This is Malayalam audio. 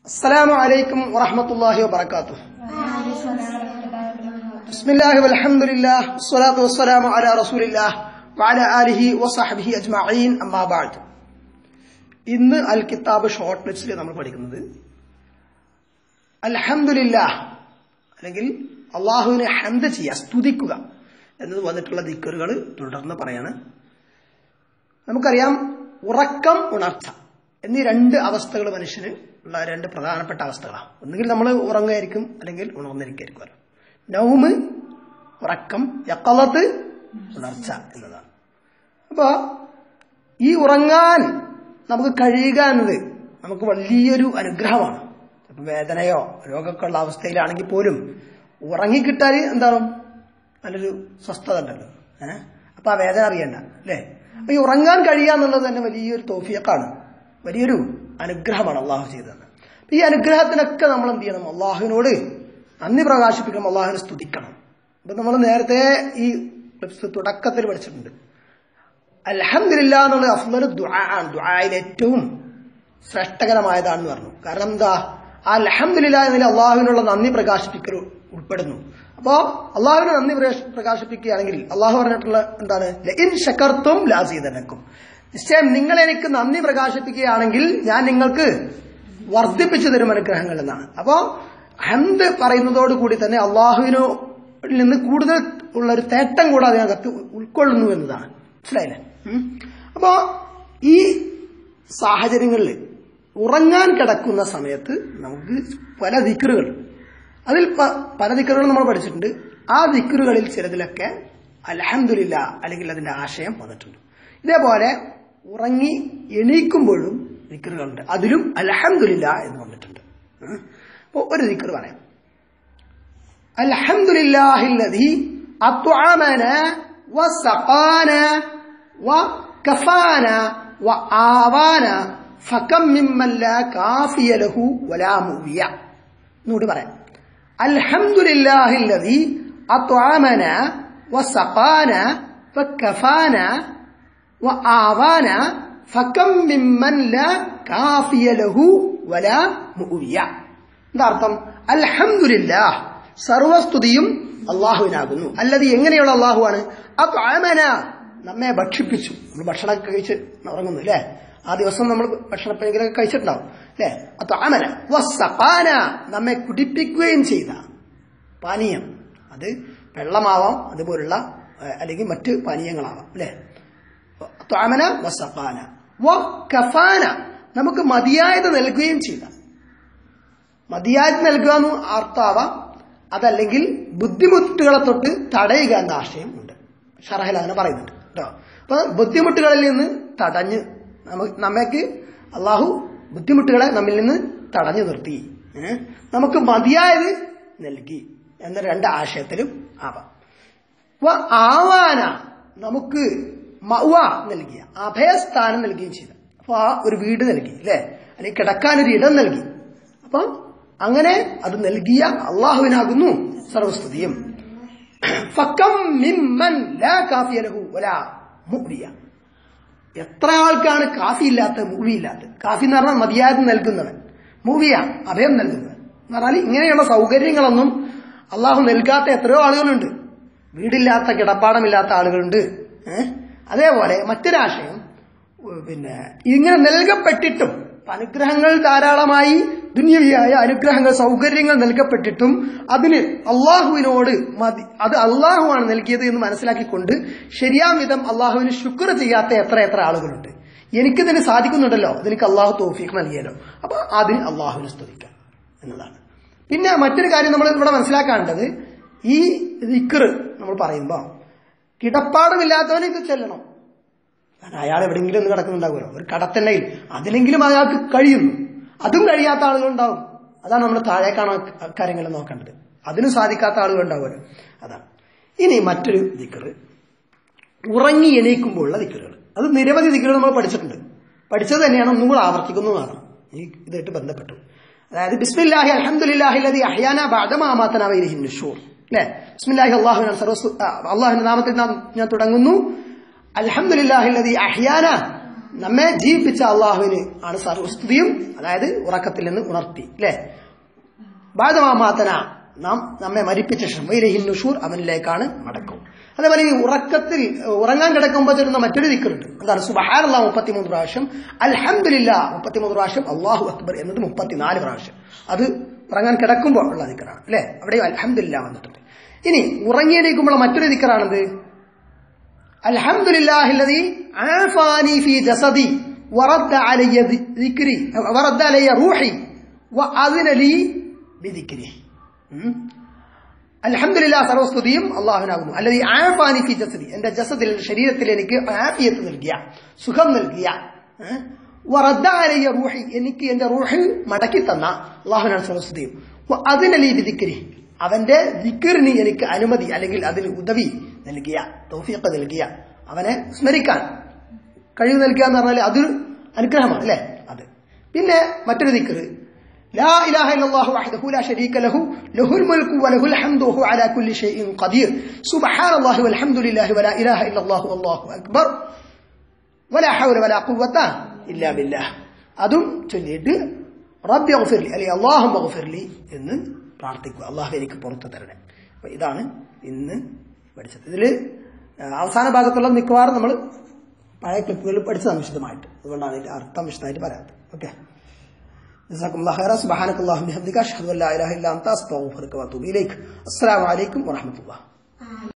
السلام عليكم ورحمة الله وبركاته بسم الله والحمد لله والصلاة والسلام على رسول الله وعلى آله وصحبه أجمعين أما بعد ഇന്ന് അൽ കിതാബ് ഷോർട്ട് ലിസ്റ്റിൽ നമ്മൾ പഠിക്കുന്നത് അൽഹംദുലില്ലാ അല്ലെങ്കിൽ അള്ളാഹുവിനെ ഹന്ത് ചെയ്യുക സ്തുതിക്കുക എന്നത് വന്നിട്ടുള്ള ദിക്കറുകൾ തുടർന്ന് പറയാണ് നമുക്കറിയാം ഉറക്കം ഉണർച്ച എന്നീ രണ്ട് അവസ്ഥകൾ മനുഷ്യന് ഉള്ള രണ്ട് പ്രധാനപ്പെട്ട അവസ്ഥകളാണ് ഒന്നുകിൽ നമ്മൾ ഉറങ്ങുമായിരിക്കും അല്ലെങ്കിൽ ഉണർന്നിരിക്കുമായിരിക്കും നൗമ് ഉറക്കം യക്കളത്ത് ഉണർച്ച എന്നതാണ് അപ്പോ ഈ ഉറങ്ങാൻ നമുക്ക് കഴിയുക എന്നത് നമുക്ക് വലിയൊരു അനുഗ്രഹമാണ് ഇപ്പൊ വേദനയോ രോഗമൊക്കെ ഉള്ള അവസ്ഥയിലാണെങ്കിൽ പോലും ഉറങ്ങിക്കിട്ടാൽ എന്താണ് നല്ലൊരു സ്വസ്ഥത ഉണ്ടല്ലോ ഏഹ് അപ്പൊ ആ വേദന അറിയണ്ട അല്ലേ അപ്പൊ ഈ ഉറങ്ങാൻ കഴിയുക എന്നുള്ളത് തന്നെ വലിയൊരു തോഫിയക്കാണ് വലിയൊരു അനുഗ്രഹമാണ് അള്ളാഹു ചെയ്തത് ഈ അനുഗ്രഹത്തിനൊക്കെ നമ്മൾ എന്ത് ചെയ്യണം അള്ളാഹുവിനോട് നന്ദി പ്രകാശിപ്പിക്കണം അള്ളാഹുവിനെ സ്തുതിക്കണം അപ്പൊ നമ്മൾ നേരത്തെ ഈ തുടക്കത്തിൽ പഠിച്ചിട്ടുണ്ട് അലഹമില്ല എന്നുള്ളത് അഫ്ലൽ ദുആ ആണ് ദുആയിൽ ഏറ്റവും ശ്രേഷ്ഠകരമായതാണെന്ന് പറഞ്ഞു കാരണം എന്താ ആ അലഹമില്ല എന്നതിൽ അള്ളാഹുവിനുള്ള നന്ദി പ്രകാശിപ്പിക്കൽ ഉൾപ്പെടുന്നു അപ്പോ അള്ളാഹുവിന് നന്ദി പ്രകാശിപ്പിക്കുകയാണെങ്കിൽ അള്ളാഹു പറഞ്ഞിട്ടുള്ള എന്താണ് ഇൻ ഷക്കർത്തും ലാസീതനക്കും നിശ്ചയം നിങ്ങൾ എനിക്ക് നന്ദി പ്രകാശിപ്പിക്കുകയാണെങ്കിൽ ഞാൻ നിങ്ങൾക്ക് വർദ്ധിപ്പിച്ചു തരും അനുഗ്രഹങ്ങൾ എന്നാണ് അപ്പോ ഹന്ത് പറയുന്നതോട് കൂടി തന്നെ അള്ളാഹുവിനു നിന്ന് കൂടുതൽ ഉള്ള ഒരു തേട്ടം കൂടെ അതിനകത്ത് ഉൾക്കൊള്ളുന്നു എന്നതാണ് മനസ്സിലായില്ലേ അപ്പോ ഈ സാഹചര്യങ്ങളിൽ ഉറങ്ങാൻ കിടക്കുന്ന സമയത്ത് നമുക്ക് പല ദിക്കറുകൾ അതിൽ പല ദിക്കറുകളും നമ്മൾ പഠിച്ചിട്ടുണ്ട് ആ ദിക്കറുകളിൽ ചിലതിലൊക്കെ അലഹമില്ല അല്ലെങ്കിൽ അതിന്റെ ആശയം വന്നിട്ടുണ്ട് ഇതേപോലെ ഉറങ്ങി എണീക്കുമ്പോഴും ദിക്കറുകളുണ്ട് അതിലും അലഹമില്ല എന്ന് വന്നിട്ടുണ്ട് അപ്പോൾ ഒരു ദിക്കർ പറയാം അൽഹംദുലില്ലാഹില്ലദി അത്അമന വസഖാന വകഫാന വആവാന ഫകം മിമ്മൻ ലാ കാഫിയ ലഹു വലാ മുവിയ എന്നൂടി പറയാം അൽഹംദുലില്ലാഹില്ലദി അത്അമന വസഖാന വകഫാന വആവാന ഫകം മിമ്മൻ ലാ കാഫിയ ലഹു വലാ മുവിയ എന്താ അർത്ഥം അൽഹംദുലില്ലാഹ് സർവസ്തുതിയും അള്ളാഹുവിനാകുന്നു അല്ലത് എങ്ങനെയുള്ള അള്ളാഹുവാണ് അത്അമന നമ്മെ ഭക്ഷിപ്പിച്ചു നമ്മൾ ഭക്ഷണമൊക്കെ കഴിച്ച് ഉറങ്ങുന്നു അല്ലേ ആ ദിവസം നമ്മൾ ഭക്ഷണപ്പെങ്കിലൊക്കെ കഴിച്ചിട്ടുണ്ടാവും അല്ലേ അത്അമന വസഖാന നമ്മെ കുടിപ്പിക്കുകയും ചെയ്ത പാനീയം അത് വെള്ളമാവാം അതുപോലുള്ള അല്ലെങ്കിൽ മറ്റ് പാനീയങ്ങളാവാം അല്ലേ ത്വാമന വസഖാന വ കഫാന നമുക്ക് മതിയായത് നൽകുകയും ചെയ്ത മതിയായത് നൽകുക എന്ന് അർത്ഥാവാം അതല്ലെങ്കിൽ ബുദ്ധിമുട്ടുകളെ തൊട്ട് തടയുക എന്ന ആശയം ഉണ്ട് ഷറഹൽ അങ്ങനെ പറയുന്നുണ്ട് കേട്ടോ അപ്പൊ ബുദ്ധിമുട്ടുകളിൽ നിന്ന് തടഞ്ഞ് നമ്മക്ക് അള്ളാഹു ബുദ്ധിമുട്ടുകളെ നമ്മിൽ നിന്ന് തടഞ്ഞു നിർത്തി നമുക്ക് മതിയായത് നൽകി എന്ന രണ്ട് ആശയത്തിലും ആവാം ആവാന നമുക്ക് മൗവ നൽകിയ അഭയസ്ഥാനം നൽകുകയും ചെയ്തു അപ്പൊ ആ ഒരു വീട് നൽകി അല്ലെ അല്ലെങ്കിൽ കിടക്കാനൊരു ഇടം നൽകി അപ്പൊ അങ്ങനെ അത് നൽകിയ അള്ളാഹുവിനാകുന്നു സർവസ്തുതിയും ഫക്കം മിമ്മൻ ലാ കാഫിയലഹു വലാ മുഅ്വിയ എത്ര ആൾക്കാണ് കാഫി ഇല്ലാത്ത മൂവി ഇല്ലാത്ത കാഫി എന്ന് പറഞ്ഞാൽ മതിയായത് നൽകുന്നവൻ മൂവിയ അഭയം നൽകുന്നവൻ എന്ന് പറഞ്ഞാൽ ഇങ്ങനെയുള്ള സൗകര്യങ്ങളൊന്നും അള്ളാഹു നൽകാത്ത എത്രയോ ആളുകളുണ്ട് വീടില്ലാത്ത കിടപ്പാടമില്ലാത്ത ആളുകളുണ്ട് അതേപോലെ മറ്റൊരാശയം പിന്നെ ഇങ്ങനെ നൽകപ്പെട്ടിട്ടും അനുഗ്രഹങ്ങൾ ധാരാളമായി ദുന്യവിയായ അനുഗ്രഹങ്ങൾ സൗകര്യങ്ങൾ നൽകപ്പെട്ടിട്ടും അതിന് അള്ളാഹുവിനോട് മതി അത് അള്ളാഹുവാണ് നൽകിയത് എന്ന് മനസ്സിലാക്കിക്കൊണ്ട് ശരിയാം വിധം അള്ളാഹുവിന് ശുക്ർ ചെയ്യാത്ത എത്ര എത്ര ആളുകളുണ്ട് എനിക്കിതിന് സാധിക്കുന്നുണ്ടല്ലോ അതെനിക്ക് അള്ളാഹു തോഫീക്ക് നൽകിയല്ലോ അപ്പൊ അതിന് അള്ളാഹുവിനെ സ്തുതിക്കാം എന്നതാണ് പിന്നെ മറ്റൊരു കാര്യം നമ്മൾ ഇവിടെ മനസ്സിലാക്കേണ്ടത് ഈ ദിക്കർ നമ്മൾ പറയുമ്പോൾ കിടപ്പാടമില്ലാത്തവനെ ഇത് ചെല്ലണം കാരണം അയാൾ എവിടെയെങ്കിലും ഒന്ന് കിടക്കുന്നുണ്ടാകുമല്ലോ ഒരു കടത്തെണ്ണയിൽ അതിലെങ്കിലും അയാൾക്ക് കഴിയുന്നു അതും കഴിയാത്ത ആളുകളുണ്ടാവും അതാണ് നമ്മൾ താഴേക്കാണ് കാര്യങ്ങൾ നോക്കേണ്ടത് അതിനും സാധിക്കാത്ത ആളുകളുണ്ടാവുമല്ലോ അതാണ് ഇനി മറ്റൊരു ദിക്കറ് ഉറങ്ങി എണീക്കുമ്പോഴുള്ള ദിക്കറുകൾ അത് നിരവധി ദിക്കറുകൾ നമ്മൾ പഠിച്ചിട്ടുണ്ട് പഠിച്ചത് തന്നെയാണ് ഒന്നും കൂടെ ആവർത്തിക്കുന്നതാണ് ഈ ഇതായിട്ട് ബന്ധപ്പെട്ടു അതായത് ബിസ്മില്ലാഹി അലഹമുല്ലാഹി അലി അഹ്യാന ബാദമാമാത്തനാവൈരിഹി നുഷൂർ അല്ലെ ബിസ്മില്ലാഹി അള്ളാഹുവിനാണ് സർവസ് അള്ളാഹുവിന്റെ നാമത്തിൽ നാം ഞാൻ തുടങ്ങുന്നു അൽഹംദുലില്ലാഹി അഹ്യാന നമ്മെ ജീവിപ്പിച്ച അള്ളാഹുവിന് ആണ് സർവസ്തുതിയും അതായത് ഉറക്കത്തിൽ നിന്ന് ഉണർത്തി അല്ലേ ബാധമാമാത്തന നാം നമ്മെ മരിപ്പിച്ച ശേഷം വൈരഹിൻ നുഷൂർ അവനിലേക്കാണ് മടക്കം അതേപോലെ ഈ ഉറക്കത്തിൽ ഉറങ്ങാൻ കിടക്കുമ്പോൾ ചൊല്ലുന്ന മറ്റൊരു ദിക്കറുണ്ട് എന്താണ് സുബഹാനല്ല മുപ്പത്തിമൂന്ന് പ്രാവശ്യം അൽഹംദുലില്ല മുപ്പത്തിമൂന്ന് പ്രാവശ്യം അള്ളാഹു അക്ബർ എന്നത് മുപ്പത്തിനാല് പ്രാവശ്യം അത് ഉറങ്ങാൻ കിടക്കുമ്പോൾ ഉള്ള ദിക്കറാണ് അല്ലെ അവിടെയും അൽഹംദുലില്ല വന്നിട്ടുണ്ട് ഇനി ഉറങ്ങിയെണീക്കുമ്പോൾ മറ്റൊരു ദിക്കറാണത് അൽഹംദുലില്ലാഹില്ലദീ ആഫാനി ഫീ ജസദി വറദ്ദ അലയ്യ ദിക്രി വറദ്ദ അലയ്യ റൂഹി വഅദ്ന ലീ ബിദിക്രി അൽഹംദുലില്ലാ സർവസ്തുതിയും അള്ളാഹുനാകുന്നു അല്ലെങ്കിൽ ആഫാനി ഫി ജസദി എന്റെ ജസദിൽ ശരീരത്തിൽ എനിക്ക് ആഫിയത്ത് നൽകിയ സുഖം നൽകിയ ഏഹ്, വറദ്ദ അലയ്യ റൂഹി എനിക്ക് എന്റെ റൂഹിൽ മടക്കി തന്ന അള്ളാഹുനാണ് സർവസ്തുതിയും അതിനലീ ബിദിക്രി അവന്റെ ദിക്കറിന് എനിക്ക് അനുമതി അല്ലെങ്കിൽ അതിന് ഉദവി നൽകിയ തൗഫീഖ് നൽകിയ അവനെ സ്മരിക്കാൻ കഴിവ് നൽകുക എന്ന് പറഞ്ഞാൽ അത് അനുഗ്രഹമാണ് അല്ലേ അത് പിന്നെ മറ്റൊരു ദിക്കറ് لا إله إلا الله وحده لا شريك له له الملك وله الحمد وهو على كل شيء قدير سبحان الله والحمد لله ولا إله إلا الله والله أكبر ولا حول ولا قوة إلا بالله അതും ചൊല്ലിയിട്ട് റബ്ബി ഗഫിർലി അല്ലെങ്കിൽ അള്ളാഹു ഗഫിർലി എന്ന് പ്രാർത്ഥിക്കുക അള്ളാഹു എനിക്ക് പുറത്തു തരണേ അപ്പൊ ഇതാണ് ഇന്ന് പഠിച്ചത് ഇതില് അവസാന ഭാഗത്തുള്ള മിക്കവാറും നമ്മൾ പഴയ ക്ലിപ്പുകളിൽ പഠിച്ചതാണ് വിശദമായിട്ട് അതുകൊണ്ടാണ് ഇതിന്റെ അർത്ഥം വിശദമായിട്ട് പറയാത്തത് ഓക്കെ جزاكم الله خيرا سبحانك اللهم وبحمدك اشهد ان لا اله الا انت استغفرك واتوب اليك السلام عليكم ورحمه الله